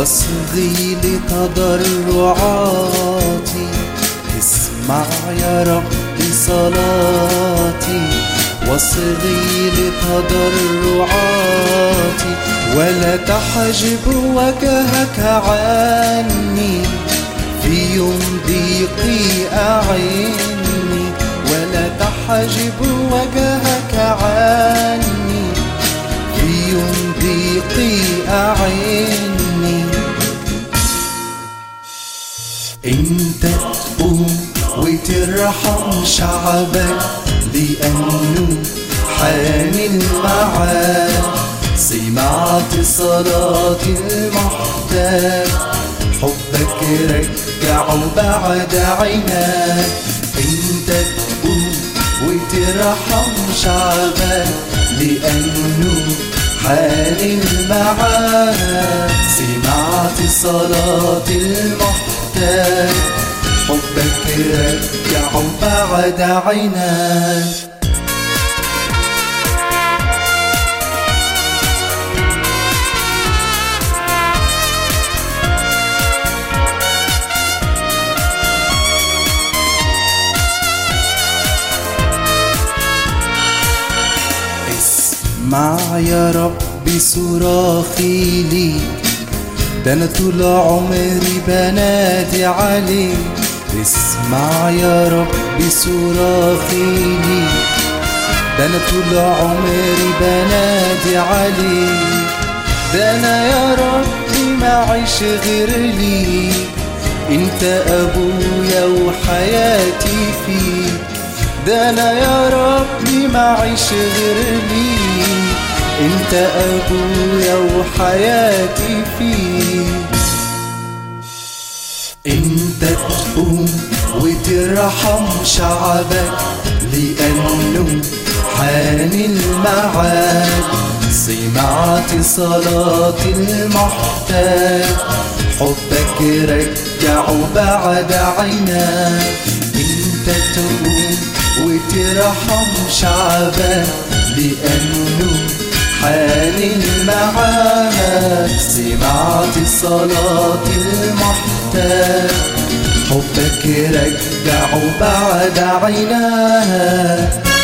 واصغي لتضرعاتي اسمع يا رب صلاتي واصغي لتضرعاتي ولا تحجب وجهك عني في يوم ضيقي أعيني ولا تحجب وجهك عني في يوم ضيقي أعيني انت تقوم وترحم شعبك لأنه حان المعاد سمعت صلاة المحتاج حبك رجع بعد عناد انت تقوم وترحم شعبك لأنه حال المعاد سمعت صلاة المحتاج حبك رجع بعد عناد اسمع يا رب صراخي ليك ده انا طول عمري بنادي عليك اسمع يا رب صراخي ليك ده انا طول عمري بنادي عليك ده انا يا ربي معيش غير ليك انت ابويا وحياتي فيك ده انا يا ربي معيش غير ليك انت ابويا وحياتي فيك انت تقوم وترحم شعبك لانه حان المعاد سمعت صلاة المحتاج حبك رجع بعد عناد انت تقوم وترحم شعبك لانه حان المعاد سمعت صلاة المحتاج حبك رجع بعد عناد